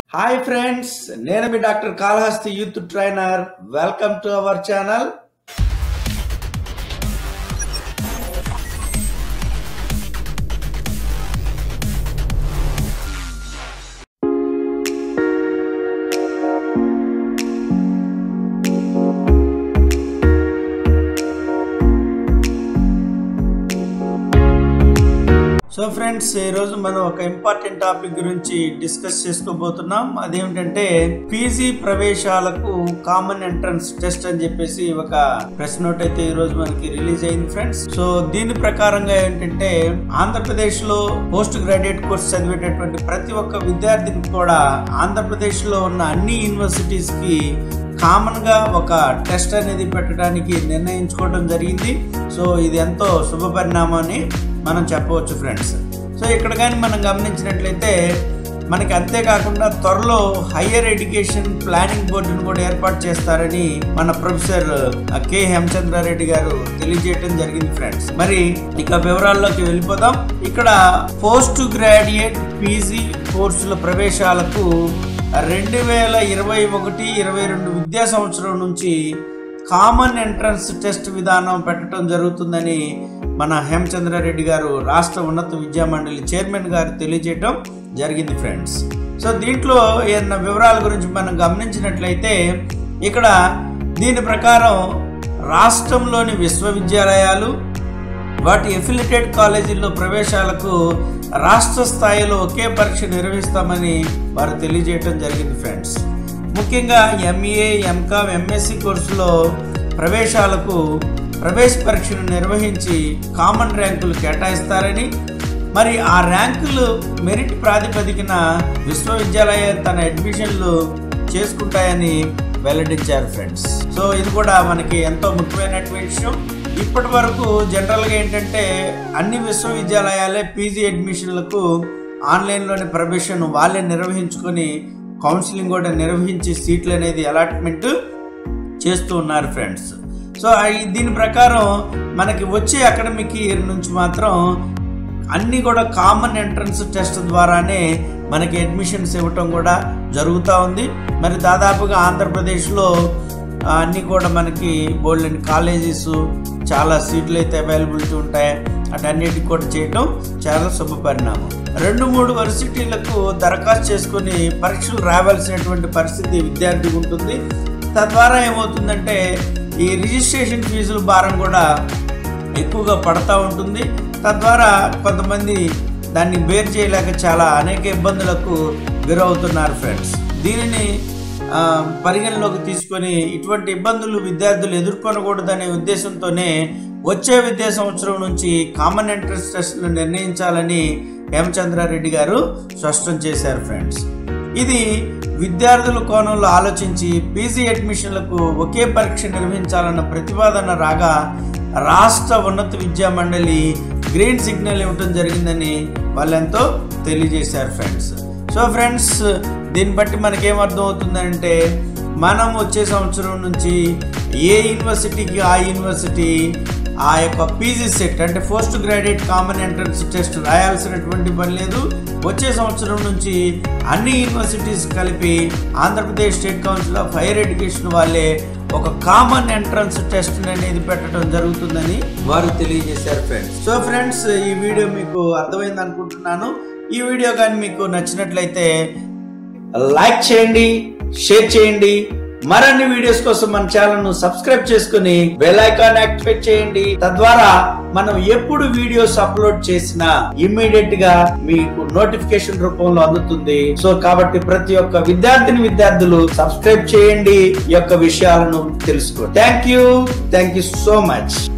hi friends నేను మీ doctor Kalahasti youth trainer welcome to our channel so friends ఈ రోజు మనం ఒక ఇంపార్టెంట్ టాపిక్ గురించి డిస్కస్ చేసుకోబోతున్నాం అదేమిటంటే పీజీ ప్రవేశాలకు కామన్ ఎంట్రన్స్ టెస్ట్ అని చెప్పేసి ఒక ప్రెస్ నోట్ అయితే ఈ రోజు మనకి రిలీజ్ అయింది ఫ్రెండ్స్ సో దీని ప్రకారంగా ఏంటంటే ఆంధ్రప్రదేశ్ లో పోస్ట్ గ్రాడ్యుయేట్ కోర్స్ చదివేటటువంటి ప్రతి ఒక్క విద్యార్థిని కూడా ఆంధ్రప్రదేశ్ లో ఉన్న అన్ని యూనివర్సిటీస్ కి కామన్ గా ఒక టెస్ట్ అనేది పెట్టడానికి నిర్ణయించుకోవడం జరిగింది సో ఇది ఎంతో శుభ పరిణామాన్ని మనం చెప్పవచ్చు ఫ్రెండ్స్ సో ఇక్కడ కానీ మనం గమనించినట్లయితే మనకి అంతేకాకుండా త్వరలో హయ్యర్ ఎడ్యుకేషన్ ప్లానింగ్ బోర్డును కూడా ఏర్పాటు చేస్తారని మన ప్రొఫెసర్ కె హేమచంద్రారెడ్డి గారు తెలియజేయడం జరిగింది ఫ్రెండ్స్ మరి ఇక వివరాల్లోకి వెళ్ళిపోదాం ఇక్కడ పోస్ట్ గ్రాడ్యుయేట్ పీజీ కోర్సుల ప్రవేశాలకు రెండు వేల ఇరవై ఒకటి ఇరవై రెండు విద్యా సంవత్సరం నుంచి కామన్ ఎంట్రన్స్ టెస్ట్ విధానం పెట్టడం జరుగుతుందని మన హేమచంద్రారెడ్డి గారు రాష్ట్ర ఉన్నత విద్యా మండలి చైర్మన్ గారు తెలియజేయడం జరిగింది ఫ్రెండ్స్ సో దీంట్లో ఏదైనా వివరాల గురించి మనం గమనించినట్లయితే ఇక్కడ దీని ప్రకారం రాష్ట్రంలోని విశ్వవిద్యాలయాలు వాటి ఎఫిలిటెడ్ కాలేజీల్లో ప్రవేశాలకు రాష్ట్ర స్థాయిలో ఒకే పరీక్ష నిర్వహిస్తామని వారు తెలియజేయడం జరిగింది ఫ్రెండ్స్ ముఖ్యంగా ఎంఏ ఎంకామ్ ఎంఎస్సి కోర్సులో ప్రవేశాలకు ప్రవేశ పరీక్షను నిర్వహించి కామన్ ర్యాంకులు కేటాయిస్తారని మరి ఆ ర్యాంకులు మెరిట్ ప్రాతిపదికన విశ్వవిద్యాలయ తన అడ్మిషన్లు చేసుకుంటాయని వెల్లడించారు ఫ్రెండ్స్ సో ఇది కూడా మనకి ఎంతో ముఖ్యమైనటువంటి విషయం ఇప్పటి వరకు జనరల్గా ఏంటంటే అన్ని విశ్వవిద్యాలయాలే పీజీ అడ్మిషన్లకు ఆన్లైన్లోని ప్రవేశం వాళ్ళే నిర్వహించుకొని కౌన్సిలింగ్ కూడా నిర్వహించి సీట్లు అనేది అలాట్మెంట్ చేస్తూ ఉన్నారు ఫ్రెండ్స్ సో ఈ- దీని ప్రకారం మనకి వచ్చే అకాడమిక్ ఇయర్ నుంచి మాత్రం అన్నీ కూడా కామన్ ఎంట్రన్స్ టెస్ట్ ద్వారానే మనకి అడ్మిషన్స్ ఇవ్వటం కూడా జరుగుతూ ఉంది మరి దాదాపుగా ఆంధ్రప్రదేశ్లో ఆ, అన్నీ కూడా మనకి బోల్డెన్ కాలేజెస్ చాలా సీట్లు అయితే అవైలబిలిటీ ఉంటాయి అటన్నిటికి కూడా చేయటం చాలా శుభ పరిణామం రెండు మూడు వర్సిటీలకు దరఖాస్తు చేసుకొని పరీక్షలు రావాల్సినటువంటి పరిస్థితి విద్యార్థికి ఉంటుంది తద్వారా ఏమవుతుందంటే ఈ రిజిస్ట్రేషన్ ఫీజుల భారం కూడా ఎక్కువగా పడతా ఉంటుంది తద్వారా కొంతమంది దాన్ని బేర్ చేయలేక చాలా అనేక ఇబ్బందులకు గురవుతున్నారు ఫ్రెండ్స్ దీనిని ఆ, పరిగణలోకి తీసుకొని ఇటువంటి ఇబ్బందులు విద్యార్థులు ఎదుర్కొనకూడదనే ఉద్దేశంతోనే వచ్చే విద్యా సంవత్సరం నుంచి కామన్ ఎంట్రన్స్ టెస్ట్ను నిర్ణయించాలని హేమచంద్రారెడ్డి గారు స్పష్టం చేశారు ఫ్రెండ్స్ ఇది విద్యార్థుల కోణంలో ఆలోచించి పీజీ అడ్మిషన్లకు ఒకే పరీక్ష నిర్వహించాలన్న ప్రతిపాదన రాగా రాష్ట్ర ఉన్నత విద్యా మండలి గ్రీన్ సిగ్నల్ ఇవ్వటం జరిగిందని వాళ్ళెంతో తెలియజేశారు ఫ్రెండ్స్ సో ఫ్రెండ్స్ దీన్ని బట్టి మనకేమర్థం అవుతుందంటే మనం వచ్చే సంవత్సరం నుంచి ఏ యూనివర్సిటీకి ఆ యూనివర్సిటీ ఆ యొక్క పీజీ సెట్ అంటే post graduate common entrance test రాయాల్సినటువంటి పని లేదు వచ్చే సంవత్సరం నుంచి అన్ని యూనివర్సిటీస్ కలిపి Andhra Pradesh state council of higher education వాళ్ళే ఒక కామన్ ఎంట్రన్స్ టెస్ట్ అనేది పెట్టడం జరుగుతుందని వారు తెలియజేశారు ఫ్రెండ్స్ సో ఫ్రెండ్స్ ఈ వీడియో మీకు అర్థమైంది అనుకుంటున్నాను ఈ వీడియో కానీ మీకు నచ్చినట్లయితే లైక్ చేయండి షేర్ చేయండి మరిన్ని వీడియోస్ కోసం మన ఛానల్ ను సబ్స్క్రైబ్ చేసుకుని బెల్ ఐకాన్ యాక్టివేట్ చేయండి తద్వారా మనం ఎప్పుడు వీడియోస్ అప్లోడ్ చేసినా ఇమ్మీడియట్ గా మీకు నోటిఫికేషన్ రూపంలో అందుతుంది సో కాబట్టి ప్రతి ఒక్క విద్యార్థిని విద్యార్థులు సబ్స్క్రైబ్ చేయండి ఈ యొక్క విషయాలను తెలుసుకో thank you thank you so much